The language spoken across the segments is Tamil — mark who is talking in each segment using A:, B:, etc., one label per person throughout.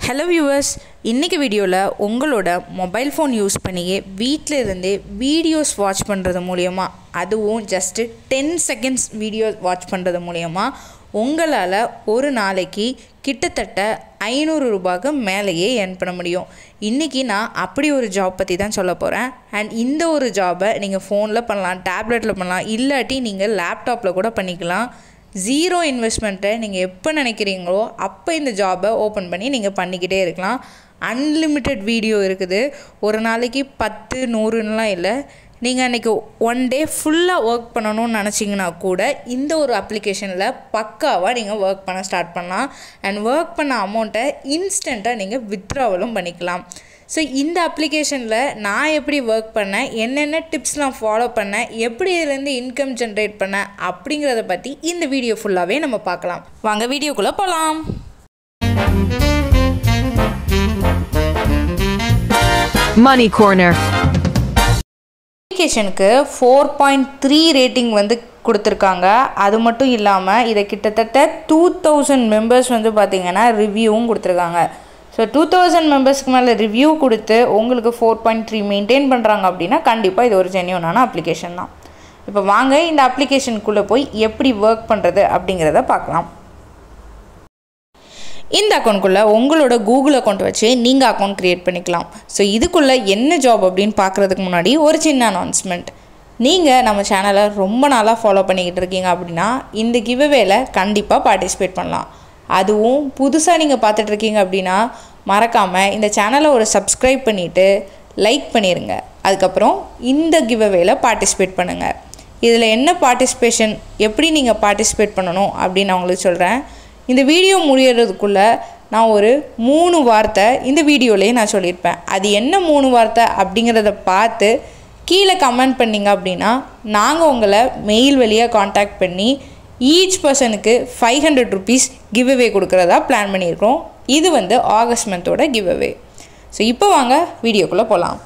A: ஹலோ வியூவர்ஸ் இன்றைக்கி வீடியோவில் உங்களோட மொபைல் ஃபோன் யூஸ் பண்ணியே வீட்டில் இருந்தே வீடியோஸ் வாட்ச் பண்ணுறது மூலயமா அதுவும் just ten seconds video watch பண்ணுறது மூலயமா உங்களால் ஒரு நாளைக்கு கிட்டத்தட்ட ஐநூறு ரூபாய்க்கு மேலேயே ஏர்ன் பண்ண முடியும் இன்றைக்கி நான் அப்படி ஒரு ஜாப் பற்றி தான் சொல்ல போகிறேன் அண்ட் இந்த ஒரு ஜாபை நீங்கள் ஃபோனில் பண்ணலாம் டேப்லெட்டில் பண்ணலாம் இல்லாட்டி நீங்கள் லேப்டாப்பில் கூட பண்ணிக்கலாம் ஜீரோ இன்வெஸ்ட்மெண்ட்டை நீங்கள் எப்போ நினைக்கிறீங்களோ அப்போ இந்த ஜாபை ஓப்பன் பண்ணி நீங்கள் பண்ணிக்கிட்டே இருக்கலாம் அன்லிமிட்டெட் வீடியோ இருக்குது ஒரு நாளைக்கு பத்து நூறுன்னெலாம் இல்லை நீங்கள் அன்றைக்கி ஒன் டே ஃபுல்லாக ஒர்க் பண்ணணும்னு நினச்சிங்கன்னா கூட இந்த ஒரு அப்ளிகேஷனில் பக்காவாக நீங்கள் ஒர்க் பண்ண ஸ்டார்ட் பண்ணலாம் அண்ட் ஒர்க் பண்ண அமௌண்ட்டை இன்ஸ்டண்ட்டாக நீங்கள் வித்ட்ராவலும் பண்ணிக்கலாம் ஸோ இந்த அப்ளிகேஷனில் நான் எப்படி ஒர்க் பண்ணேன் என்னென்ன டிப்ஸ் நான் ஃபாலோ பண்ணேன் எப்படி இதுலேருந்து இன்கம் ஜென்ரேட் பண்ணேன் அப்படிங்கிறத பற்றி இந்த வீடியோ ஃபுல்லாகவே நம்ம பார்க்கலாம் வாங்க வீடியோக்குள்ளே போகலாம்
B: Money Corner.
A: அப்ளிகேஷனுக்கு ஃபோர் பாயிண்ட் த்ரீ ரேட்டிங் வந்து கொடுத்துருக்காங்க அது மட்டும் இல்லாமல் இதை கிட்டத்தட்ட டூ தௌசண்ட் மெம்பர்ஸ் வந்து பார்த்திங்கன்னா ரிவ்யூவும் கொடுத்துருக்காங்க ஸோ டூ தௌசண்ட் மெம்பர்ஸ்க்கு மேலே ரிவ்யூ கொடுத்து உங்களுக்கு ஃபோர் பாயிண்ட் த்ரீ மெயின்டைன் பண்ணுறாங்க அப்படின்னா கண்டிப்பாக இது ஒரு ஜென்யூனான அப்ளிகேஷன் தான் இப்போ வாங்க இந்த அப்ளிகேஷனுக்குள்ளே போய் எப்படி ஒர்க் பண்ணுறது அப்படிங்கிறத பார்க்கலாம் இந்த அக்கௌண்ட்குள்ளே உங்களோட கூகுள் அக்கௌண்ட் வச்சு நீங்கள் அக்கௌண்ட் க்ரியேட் பண்ணிக்கலாம் ஸோ இதுக்குள்ளே என்ன ஜாப் அப்படின்னு பார்க்குறதுக்கு முன்னாடி ஒரு சின்ன அனௌன்ஸ்மெண்ட் நீங்கள் நம்ம சேனலை ரொம்ப நாளாக ஃபாலோ பண்ணிக்கிட்டு இருக்கீங்க அப்படின்னா இந்த கிவ்அவேல கண்டிப்பாக பார்ட்டிசிபேட் பண்ணலாம் அதுவும் புதுசாக நீங்கள் பார்த்துட்ருக்கீங்க அப்படின்னா மறக்காமல் இந்த சேனலை ஒரு சப்ஸ்கிரைப் பண்ணிவிட்டு லைக் பண்ணிடுங்க அதுக்கப்புறம் இந்த கிவ்அவேல பார்ட்டிசிபேட் பண்ணுங்கள் இதில் என்ன பார்ட்டிசிபேஷன் எப்படி நீங்கள் பார்ட்டிசிபேட் பண்ணணும் அப்படின்னு நான் உங்களுக்கு சொல்கிறேன் இந்த வீடியோ முடியறதுக்குள்ளே நான் ஒரு மூணு வார்த்தை இந்த வீடியோலேயே நான் சொல்லியிருப்பேன் அது என்ன மூணு வார்த்தை அப்படிங்கிறத பார்த்து கீழே கமெண்ட் பண்ணிங்க அப்படின்னா நாங்கள் உங்களை மெயில் வழியாக காண்டாக்ட் பண்ணி ஈச் பர்சனுக்கு five hundred rupees give away கொடுக்குறதா பிளான் பண்ணியிருக்கோம் இது வந்து ஆகஸ்ட் மந்தோட கிவ் அவே ஸோ இப்போ வாங்க வீடியோக்குள்ளே போகலாம்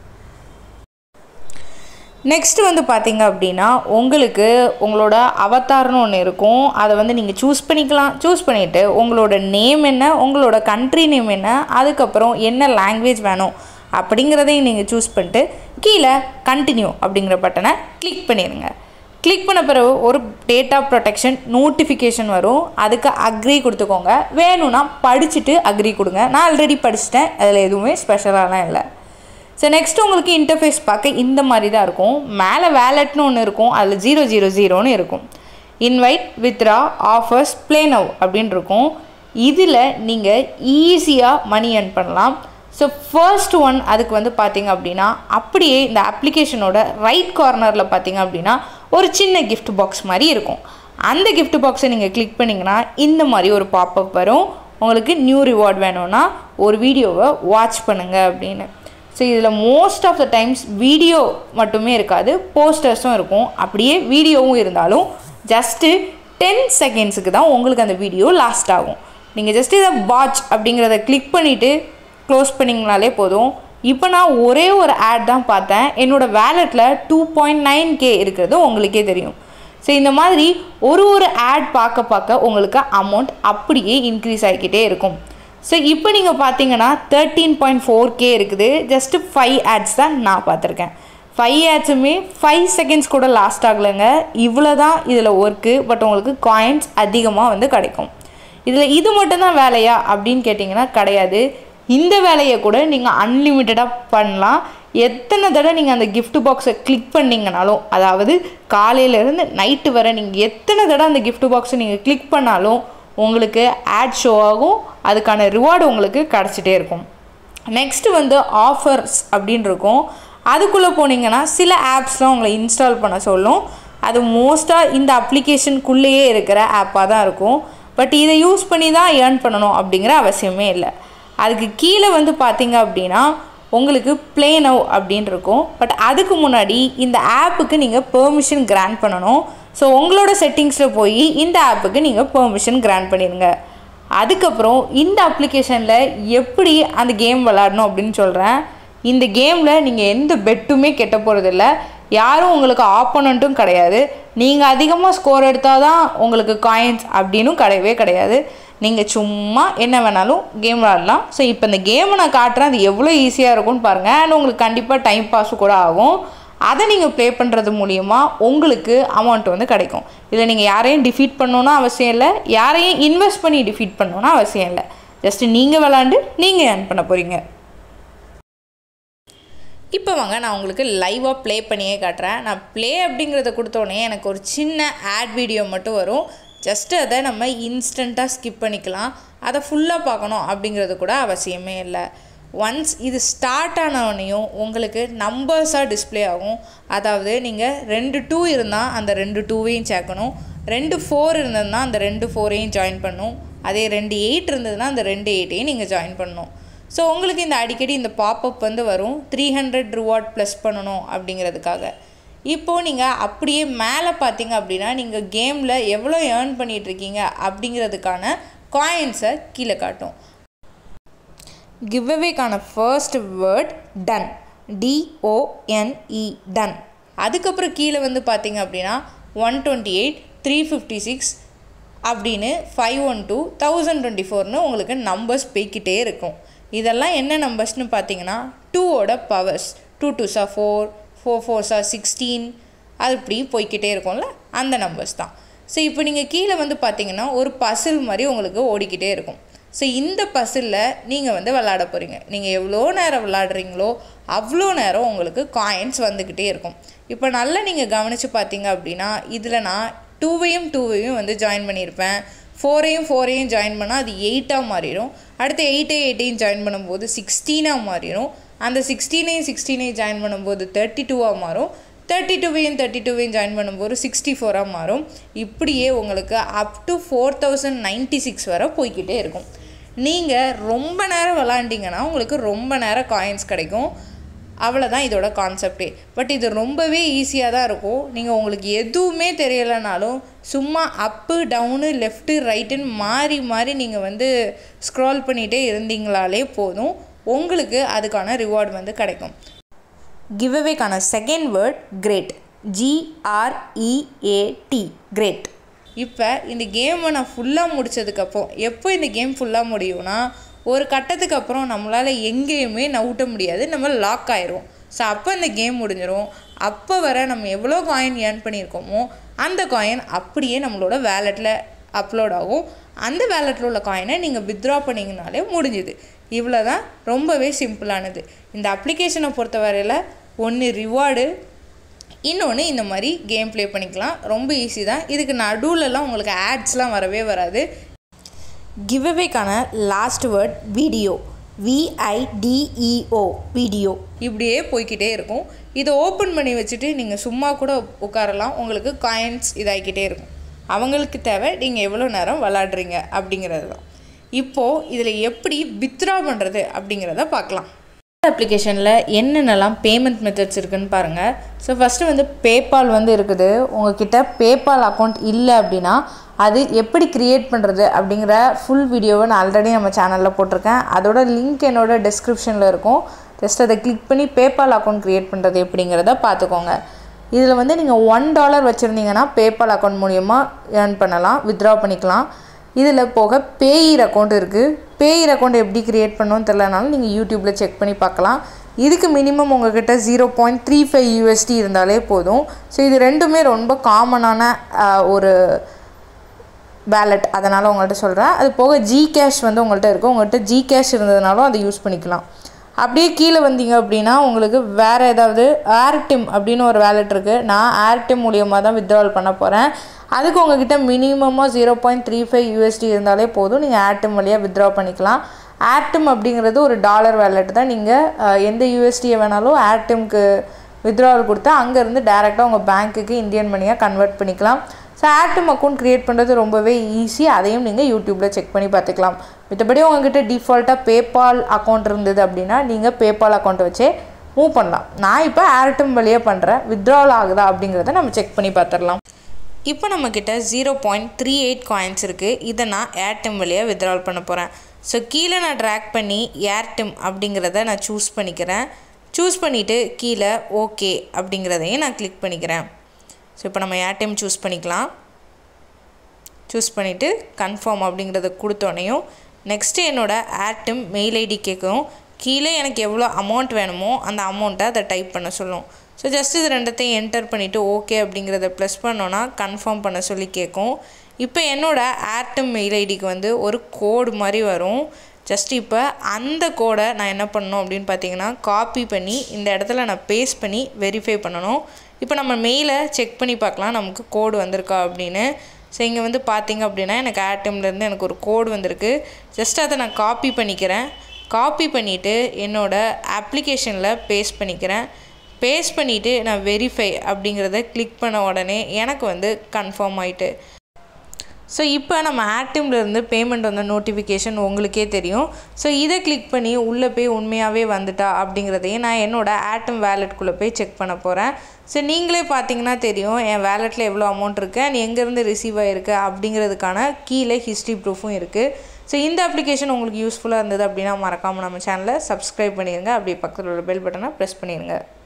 A: நெக்ஸ்ட் வந்து பார்த்தீங்க அப்படின்னா உங்களுக்கு உங்களோட அவதார்னு ஒன்று இருக்கும் அதை வந்து நீங்கள் சூஸ் பண்ணிக்கலாம் சூஸ் பண்ணிவிட்டு உங்களோட நேம் என்ன உங்களோட கண்ட்ரி நேம் என்ன அதுக்கப்புறம் என்ன லாங்குவேஜ் வேணும் அப்படிங்கிறதையும் நீங்கள் சூஸ் பண்ணிட்டு கீழே கண்டினியூ அப்படிங்கிற பட்டனை கிளிக் பண்ணிடுங்க கிளிக் பண்ண பிறகு ஒரு டேட்டா ப்ரொடெக்ஷன் நோட்டிஃபிகேஷன் வரும் அதுக்கு அக்ரி கொடுத்துக்கோங்க வேணும்னா படிச்சுட்டு அக்ரி கொடுங்க நான் ஆல்ரெடி படிச்சிட்டேன் அதில் எதுவுமே ஸ்பெஷலாலாம் இல்லை ஸோ நெக்ஸ்ட் உங்களுக்கு இன்டர்ஃபேஸ் பார்க்க இந்த மாதிரி தான் இருக்கும் மேலே வேலட்னு ஒன்று இருக்கும் அதில் ஜீரோ ஜீரோ ஜீரோன்னு இருக்கும் invite withdraw offers play now அப்படின்னு இருக்கும் இதில் நீங்கள் ஈஸியாக மணி earn பண்ணலாம் ஸோ ஃபர்ஸ்ட் ஒன் அதுக்கு வந்து பார்த்தீங்க அப்படின்னா அப்படியே இந்த அப்ளிகேஷனோட ரைட் கார்னரில் பார்த்தீங்க அப்படின்னா ஒரு சின்ன gift பாக்ஸ் மாதிரி இருக்கும் அந்த gift பாக்ஸை நீங்கள் கிளிக் பண்ணிங்கன்னா இந்த மாதிரி ஒரு பாப்அப் வரும் உங்களுக்கு நியூ ரிவார்ட் வேணும்னா ஒரு வீடியோவை வாட்ச் பண்ணுங்கள் அப்படின்னு ஸோ இதில் most of the times video மட்டுமே இருக்காது போஸ்டர்ஸும் இருக்கும் அப்படியே வீடியோவும் இருந்தாலும் ஜஸ்ட்டு டென் செகண்ட்ஸுக்கு தான் உங்களுக்கு அந்த வீடியோ லாஸ்ட் ஆகும் நீங்கள் ஜஸ்ட் இதை வாட்ச் அப்படிங்கிறத கிளிக் பண்ணிவிட்டு க்ளோஸ் பண்ணிங்கனாலே போதும் இப்போ நான் ஒரே ஒரு ஆட் தான் பார்த்தேன் என்னோடய வேலெட்டில் டூ பாயிண்ட் நைன் கே இருக்கிறது உங்களுக்கே தெரியும் ஸோ இந்த மாதிரி ஒரு ஒரு ஆட் பார்க்க பார்க்க உங்களுக்கு அமௌண்ட் அப்படியே இன்க்ரீஸ் ஆகிக்கிட்டே இருக்கும் ஸோ இப்போ நீங்கள் பார்த்தீங்கன்னா தேர்ட்டீன் பாயிண்ட் ஃபோர் கே இருக்குது ஜஸ்ட்டு ஃபைவ் ஆட்ஸ் தான் நான் பார்த்துருக்கேன் ஃபைவ் ஆட்ஸுமே ஃபைவ் செகண்ட்ஸ் கூட லாஸ்ட் ஆகலைங்க இவ்வளோ தான் இதில் ஒர்க்கு பட் உங்களுக்கு காயின்ஸ் அதிகமாக வந்து கிடைக்கும் இதில் இது மட்டும்தான் வேலையா அப்படின்னு கேட்டிங்கன்னா கிடையாது இந்த வேலையை கூட நீங்கள் அன்லிமிட்டடாக பண்ணலாம் எத்தனை தடவை நீங்கள் அந்த gift பாக்ஸை கிளிக் பண்ணிங்கனாலும் அதாவது காலையிலேருந்து நைட்டு வரை நீங்கள் எத்தனை தடவை அந்த gift பாக்ஸை நீங்கள் கிளிக் பண்ணாலும் உங்களுக்கு ஆட் ஷோ ஆகும் அதுக்கான ரிவார்டு உங்களுக்கு கிடச்சிட்டே இருக்கும் நெக்ஸ்ட்டு வந்து ஆஃபர்ஸ் அப்படின்னு இருக்கும் அதுக்குள்ளே போனீங்கன்னா சில ஆப்ஸ்லாம் உங்களை இன்ஸ்டால் பண்ண சொல்லும் அது மோஸ்ட்டாக இந்த அப்ளிகேஷனுக்குள்ளேயே இருக்கிற ஆப்பாக தான் இருக்கும் பட் இதை யூஸ் பண்ணி தான் ஏர்ன் பண்ணணும் அப்படிங்கிற அவசியமே இல்லை அதுக்கு கீழே வந்து பார்த்தீங்க அப்படின்னா உங்களுக்கு ப்ளே நவ் அப்படின்னு இருக்கும் பட் அதுக்கு முன்னாடி இந்த ஆப்புக்கு நீங்கள் பெர்மிஷன் கிராண்ட் பண்ணணும் ஸோ உங்களோட செட்டிங்ஸில் போய் இந்த ஆப்புக்கு நீங்கள் பெர்மிஷன் கிராண்ட் பண்ணிடுங்க அதுக்கப்புறம் இந்த அப்ளிகேஷனில் எப்படி அந்த கேம் விளாடணும் அப்படின்னு சொல்கிறேன் இந்த கேமில் நீங்கள் எந்த பெட்டுமே கெட்ட போகிறதில்ல யாரும் உங்களுக்கு ஆப்போனண்ட்டும் கிடையாது நீங்கள் அதிகமாக ஸ்கோர் எடுத்தால் தான் உங்களுக்கு காயின்ஸ் அப்படின்னும் கிடையவே கிடையாது நீங்கள் சும்மா என்ன வேணாலும் கேம் விளாடலாம் ஸோ இப்போ இந்த கேமை நான் காட்டுறேன் அது எவ்வளோ ஈஸியாக இருக்கும்னு பாருங்கள் அண்ட் உங்களுக்கு கண்டிப்பாக டைம் பாஸ் கூட ஆகும் அதை நீங்கள் ப்ளே பண்ணுறது மூலிமா உங்களுக்கு அமௌண்ட் வந்து கிடைக்கும் இதில் நீங்கள் யாரையும் டிஃபீட் பண்ணணும்னு அவசியம் இல்லை யாரையும் இன்வெஸ்ட் பண்ணி டிஃபீட் பண்ணணும்னு அவசியம் இல்லை ஜஸ்ட் நீங்கள் விளாண்டு நீங்கள் ஏர்ன் பண்ண போகிறீங்க இப்போ வாங்க நான் உங்களுக்கு லைவாக ப்ளே பண்ணியே காட்டுறேன் நான் ப்ளே அப்படிங்கிறத கொடுத்தோடனே எனக்கு ஒரு சின்ன ஆட் வீடியோ மட்டும் வரும் ஜஸ்ட்டு அதை நம்ம இன்ஸ்டண்ட்டாக ஸ்கிப் பண்ணிக்கலாம் அதை ஃபுல்லாக பார்க்கணும் அப்படிங்கிறது கூட அவசியமே இல்லை ஒன்ஸ் இது ஸ்டார்ட் ஆனவனையும் உங்களுக்கு நம்பர்ஸாக டிஸ்ப்ளே ஆகும் அதாவது நீங்கள் ரெண்டு டூ இருந்தால் அந்த ரெண்டு டூவையும் சேர்க்கணும் ரெண்டு ஃபோர் இருந்ததுன்னா அந்த ரெண்டு ஃபோரையும் ஜாயின் பண்ணணும் அதே ரெண்டு எயிட் இருந்ததுன்னா அந்த ரெண்டு எயிட்டையும் நீங்கள் ஜாயின் பண்ணணும் ஸோ உங்களுக்கு இந்த அடிக்கடி இந்த பாப்அப் வந்து வரும் த்ரீ ஹண்ட்ரட் ரிவார்ட் ப்ளஸ் பண்ணணும் அப்படிங்கிறதுக்காக இப்போது நீங்கள் அப்படியே மேலே பார்த்தீங்க அப்படின்னா நீங்கள் கேமில் எவ்வளோ ஏர்ன் பண்ணிகிட்ருக்கீங்க அப்படிங்கிறதுக்கான காயின்ஸை கீழே காட்டும் கிவ்அவேக்கான first word done D O N E done அதுக்கப்புறம் கீழே வந்து பார்த்தீங்க அப்படின்னா one twenty eight three fifty six அப்படின்னு five one two thousand twenty ஃபோர்னு உங்களுக்கு நம்பர்ஸ் போய்க்கிட்டே இருக்கும் இதெல்லாம் என்ன நம்பர்ஸ்னு பார்த்தீங்கன்னா டூவோட பவர்ஸ் டூ டூஸா ஃபோர் ஃபோர் ஃபோர்ஸா சிக்ஸ்டீன் அது இப்படி போய்க்கிட்டே இருக்கும்ல அந்த நம்பர்ஸ் தான் ஸோ இப்போ நீங்கள் கீழே வந்து பார்த்தீங்கன்னா ஒரு பசில் மாதிரி உங்களுக்கு ஓடிக்கிட்டே இருக்கும் ஸோ இந்த பசிலில் நீங்கள் வந்து விளாட போகிறீங்க நீங்கள் எவ்வளோ நேரம் விளாடுறீங்களோ அவ்வளோ நேரம் உங்களுக்கு காயின்ஸ் வந்துக்கிட்டே இருக்கும் இப்போ நல்லா நீங்கள் கவனித்து பார்த்தீங்க அப்படின்னா இதில் நான் டூவையும் டூவையும் வந்து ஜாயின் பண்ணியிருப்பேன் ஃபோரையும் ஃபோரையும் ஜாயின் பண்ணால் அது எயிட்டாக மாறிடும் அடுத்து எயிட்டே எயிட்டையும் ஜாயின் பண்ணும்போது சிக்ஸ்டீனாக மாறிடும் அந்த சிக்ஸ்டீனையும் சிக்ஸ்டீனையும் ஜாயின் பண்ணும்போது தேர்ட்டி டூவாக மாறும் தேர்ட்டி டூவையும் தேர்ட்டி டூவையும் ஜாயின் பண்ணும்போது சிக்ஸ்டி ஃபோராக மாறும் இப்படியே உங்களுக்கு up to four thousand ninety six வரை போய்கிட்டே இருக்கும் நீங்கள் ரொம்ப நேரம் விளாண்டிங்கன்னா உங்களுக்கு ரொம்ப நேரம் காயின்ஸ் கிடைக்கும் அவ்வளோதான் இதோட கான்செப்டே பட் இது ரொம்பவே ஈஸியாக தான் இருக்கும் நீங்கள் உங்களுக்கு எதுவுமே தெரியலைனாலும் சும்மா அப்பு டவுனு லெஃப்ட்டு ரைட்டுன்னு மாறி மாறி நீங்கள் வந்து ஸ்க்ரால் பண்ணிகிட்டே இருந்தீங்களாலே போதும் உங்களுக்கு அதுக்கான ரிவார்டு வந்து கிடைக்கும் கிவ்அவேக்கான second word great G R E A T great இப்போ இந்த கேமை நான் ஃபுல்லாக முடித்ததுக்கப்புறம் எப்போ இந்த கேம் ஃபுல்லாக முடியும்னா ஒரு கட்டத்துக்கு அப்புறம் நம்மளால் எங்கேயுமே நவுட்ட முடியாது நம்ம லாக் ஆயிரும் ஸோ அப்போ இந்த கேம் முடிஞ்சிடும் அப்போ வர நம்ம எவ்வளோ காயின் ஏர்ன் பண்ணியிருக்கோமோ அந்த காயின் அப்படியே நம்மளோட வேலெட்டில் அப்லோட் ஆகும் அந்த வேலெட்டில் உள்ள காயினை நீங்கள் வித்ட்ரா பண்ணிங்கனாலே முடிஞ்சுது இவ்வளோ தான் ரொம்பவே சிம்பிளானது இந்த அப்ளிகேஷனை பொறுத்தவரையில் ஒன்று ரிவார்டு இன்னொன்று இந்த மாதிரி கேம் ப்ளே பண்ணிக்கலாம் ரொம்ப ஈஸி தான் இதுக்கு நடுவுலலாம் உங்களுக்கு ஆட்ஸ்லாம் வரவே வராது கிவ்அவேக்கான last word video V I D E O video இப்படியே போய்க்கிட்டே இருக்கும் இதை ஓப்பன் பண்ணி வச்சுட்டு நீங்கள் சும்மா கூட உட்காரலாம் உங்களுக்கு காயின்ஸ் இதாகிக்கிட்டே இருக்கும் அவங்களுக்கு தேவை நீங்கள் எவ்வளோ நேரம் விளாடுறீங்க அப்படிங்கிறது தான் இப்போது இதில் எப்படி வித்ட்ரா பண்ணுறது அப்படிங்கிறத பார்க்கலாம் அப்ளிகேஷனில் என்னென்னலாம் பேமெண்ட் மெத்தட்ஸ் இருக்குன்னு பாருங்கள் ஸோ ஃபஸ்ட்டு வந்து பேபால் வந்து இருக்குது உங்ககிட்ட பேபால் அக்கௌண்ட் இல்லை அப்படின்னா அது எப்படி க்ரியேட் பண்ணுறது அப்படிங்கிற ஃபுல் வீடியோவை நான் ஆல்ரெடி நம்ம சேனலில் போட்டிருக்கேன் அதோட லிங்க் என்னோட டிஸ்கிரிப்ஷனில் இருக்கும் ஜஸ்ட் அதை கிளிக் பண்ணி பேபால் அக்கௌண்ட் க்ரியேட் பண்ணுறது எப்படிங்கிறத பார்த்துக்கோங்க இதில் வந்து நீங்கள் ஒன் டாலர் வச்சுருந்தீங்கன்னா பேபால் அக்கௌண்ட் மூலிமா ஏர்ன் பண்ணலாம் வித்ட்ரா பண்ணிக்கலாம் இதில் போக பேயர் அக்கௌண்ட் இருக்குது பேயர் அக்கௌண்ட் எப்படி க்ரியேட் பண்ணணும்னு தெரிலனாலும் நீங்கள் யூடியூப்பில் செக் பண்ணி பார்க்கலாம் இதுக்கு மினிமம் உங்ககிட்ட zero point three five USD இருந்தாலே போதும் ஸோ இது ரெண்டுமே ரொம்ப காமனான ஒரு வேலட் அதனால் உங்கள்கிட்ட சொல்கிறேன் அது போக ஜி கேஷ் வந்து உங்கள்கிட்ட இருக்கும் உங்கள்கிட்ட ஜி கேஷ் இருந்ததுனாலும் அதை யூஸ் பண்ணிக்கலாம் அப்படியே கீழே வந்தீங்க அப்படின்னா உங்களுக்கு வேறு ஏதாவது ஏர்டிம் அப்படின்னு ஒரு வேலட் இருக்குது நான் ஏர்டிம் மூலியமாக தான் வித்ட்ராவல் பண்ண போகிறேன் அதுக்கு உங்ககிட்ட மினிமமாக zero point three five USD இருந்தாலே போதும் நீங்கள் ஏர்டிம் வழியாக வித்ட்ரா பண்ணிக்கலாம் ஏர்டிம் அப்படிங்கிறது ஒரு டாலர் வேலட் தான் நீங்கள் எந்த யூஎஸ்டியை வேணாலும் ஏர்டிம்க்கு வித்ட்ராவல் கொடுத்தா அங்கேருந்து டேரெக்டாக உங்கள் பேங்க்குக்கு இந்தியன் மணியாக கன்வெர்ட் பண்ணிக்கலாம் ஸோ ஏர்டிம் அக்கௌண்ட் க்ரியேட் பண்ணுறது ரொம்பவே ஈஸி அதையும் நீங்கள் யூடியூப்பில் செக் பண்ணி பார்த்துக்கலாம் மற்றபடி உங்ககிட்ட டிஃபால்ட்டாக பேபால் அக்கௌண்ட் இருந்தது அப்படின்னா நீங்கள் பேபால் அக்கௌண்ட்டை வச்சே மூவ் பண்ணலாம் நான் இப்போ ஏர்டிம் வழியாக பண்ணுறேன் வித்ட்ராவல் ஆகுதா அப்படிங்கிறத நம்ம செக் பண்ணி பார்த்துடலாம் இப்போ நம்மக்கிட்ட zero point three eight coins இருக்குது இதை நான் ஏர்டிம் வழியாக வித்ட்ராவல் பண்ண போகிறேன் ஸோ கீழே நான் ட்ராக் பண்ணி ஏர்டிம் அப்படிங்கிறத நான் சூஸ் பண்ணிக்கிறேன் சூஸ் பண்ணிவிட்டு கீழே ஓகே அப்படிங்கிறதையும் நான் கிளிக் பண்ணிக்கிறேன் ஸோ இப்போ நம்ம ஏர்டிம் சூஸ் பண்ணிக்கலாம் சூஸ் பண்ணிவிட்டு கன்ஃபார்ம் அப்படிங்கிறத கொடுத்தோடனையும் நெக்ஸ்ட்டு என்னோடய ஆட்டம் மெயில் ஐடி கேட்கும் கீழே எனக்கு எவ்வளோ அமௌண்ட் வேணுமோ அந்த அமௌண்ட்டை அதை டைப் பண்ண சொல்லும் ஸோ ஜஸ்ட் இது ரெண்டத்தையும் என்டர் பண்ணிவிட்டு ஓகே அப்படிங்கிறத ப்ளஸ் பண்ணோன்னா கன்ஃபார்ம் பண்ண சொல்லி கேட்கும் இப்போ என்னோடய ஏர்டம் மெயில் ஐடிக்கு வந்து ஒரு கோடு மாதிரி வரும் ஜஸ்ட் இப்போ அந்த கோடை நான் என்ன பண்ணணும் அப்படின்னு பார்த்தீங்கன்னா காப்பி பண்ணி இந்த இடத்துல நான் பேஸ்ட் பண்ணி வெரிஃபை பண்ணணும் இப்போ நம்ம மெயிலை செக் பண்ணி பார்க்கலாம் நமக்கு கோடு வந்திருக்கா அப்படின்னு ஸோ இங்கே வந்து பார்த்தீங்க அப்படின்னா எனக்கு ஏர்டெம்லேருந்து எனக்கு ஒரு கோடு வந்திருக்கு ஜஸ்ட் அதை நான் காப்பி பண்ணிக்கிறேன் காப்பி பண்ணிவிட்டு என்னோடய அப்ளிகேஷனில் பேஸ்ட் பண்ணிக்கிறேன் பேஸ்ட் பண்ணிவிட்டு நான் வெரிஃபை அப்படிங்கிறத கிளிக் பண்ண உடனே எனக்கு வந்து கன்ஃபார்ம் ஆயிட்டு ஸோ இப்போ நம்ம ஆக்டிவ்லேருந்து பேமெண்ட் வந்த நோட்டிஃபிகேஷன் உங்களுக்கே தெரியும் ஸோ இதை கிளிக் பண்ணி உள்ளே போய் உண்மையாகவே வந்துட்டா அப்படிங்கிறதையும் நான் என்னோடய ஆட்டம் வேலெட்குள்ளே போய் செக் பண்ண போகிறேன் ஸோ நீங்களே பார்த்தீங்கன்னா தெரியும் என் வேலெட்டில் எவ்வளோ அமௌண்ட் இருக்குது அண்ட் எங்கேருந்து ரிசீவ் ஆகிருக்கு அப்படிங்கிறதுக்கான கீழே ஹிஸ்ட்ரி ப்ரூஃபும் இருக்குது ஸோ இந்த அப்ளிகேஷன் உங்களுக்கு யூஸ்ஃபுல்லாக இருந்தது அப்படின்னா மறக்காமல் நம்ம சேனலை சப்ஸ்கிரைப் பண்ணிடுங்க அப்படியே பக்கத்தில் உள்ள பெல் பட்டனை ப்ரெஸ் பண்ணிடுங்க